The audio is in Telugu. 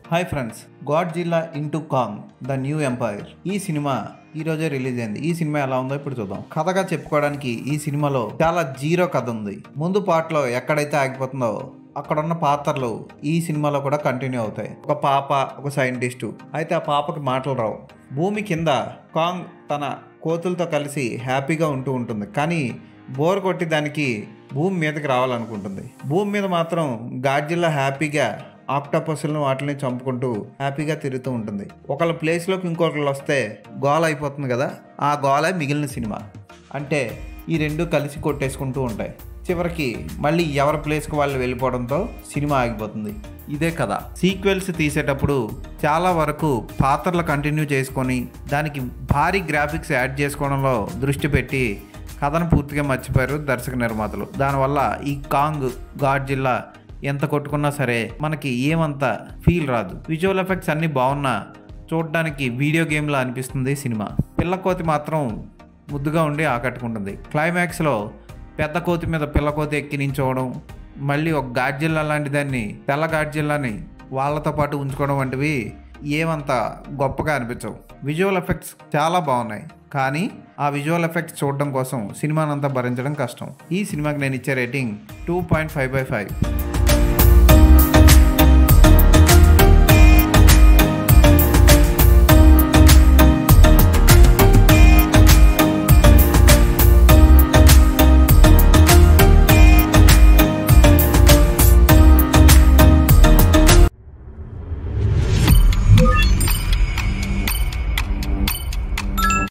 hi friends Godzilla into Kong the new empire ఈ సినిమా ఈ రోజే రిలీజ్ అయింది ఈ సినిమా ఎలా ఉందో ఇప్పుడు చూద్దాం కథగా చెప్పుకోవడానికి ఈ సినిమాలో చాలా జీరో కథ ఉంది ముందు పాటలో ఎక్కడైతే ఆగిపోతుందో అక్కడ ఉన్న పాత్రలు ఈ సినిమాలో కూడా కంటిన్యూ అవుతాయి ఒక పాప ఒక సైంటిస్టు అయితే ఆ పాపకి మాటలు రావు భూమి కింద కాంగ్ తన కోతులతో కలిసి హ్యాపీగా ఉంటూ ఉంటుంది కానీ బోర్ కొట్టి దానికి భూమి మీదకి రావాలనుకుంటుంది భూమి మీద మాత్రం గాడ్జిల్లా హ్యాపీగా ఆక్టోపస్లను వాటిని చంపుకుంటూ హ్యాపీగా తిరుగుతూ ఉంటుంది ఒకళ్ళ ప్లేస్లోకి ఇంకొకళ్ళు వస్తే గోల అయిపోతుంది కదా ఆ గోలే మిగిలిన సినిమా అంటే ఈ రెండు కలిసి కొట్టేసుకుంటూ ఉంటాయి చివరికి మళ్ళీ ఎవరి ప్లేస్కి వాళ్ళు వెళ్ళిపోవడంతో సినిమా ఆగిపోతుంది ఇదే కదా సీక్వెల్స్ తీసేటప్పుడు చాలా వరకు పాత్రలు కంటిన్యూ చేసుకొని దానికి భారీ గ్రాఫిక్స్ యాడ్ చేసుకోవడంలో దృష్టి పెట్టి కథను పూర్తిగా మర్చిపోయారు దర్శక నిర్మాతలు దానివల్ల ఈ కాంగ్ గాడ్ జిల్లా ఎంత కొట్టుకున్నా సరే మనకి ఏమంత ఫీల్ రాదు విజువల్ ఎఫెక్ట్స్ అన్నీ బాగున్నా చూడడానికి వీడియో గేమ్లా అనిపిస్తుంది సినిమా పిల్ల కోతి మాత్రం ముద్దుగా ఉండి ఆకట్టుకుంటుంది క్లైమాక్స్లో పెద్ద కోతి మీద పిల్ల కోతి ఎక్కి నించోవడం మళ్ళీ ఒక గాడ్జిల్లా లాంటి దాన్ని తెల్ల గాడ్జిల్లాని వాళ్ళతో పాటు ఉంచుకోవడం వంటివి ఏమంత గొప్పగా అనిపించవు విజువల్ ఎఫెక్ట్స్ చాలా బాగున్నాయి కానీ ఆ విజువల్ ఎఫెక్ట్స్ చూడడం కోసం సినిమానంతా భరించడం కష్టం ఈ సినిమాకి నేను ఇచ్చే rating two point five by five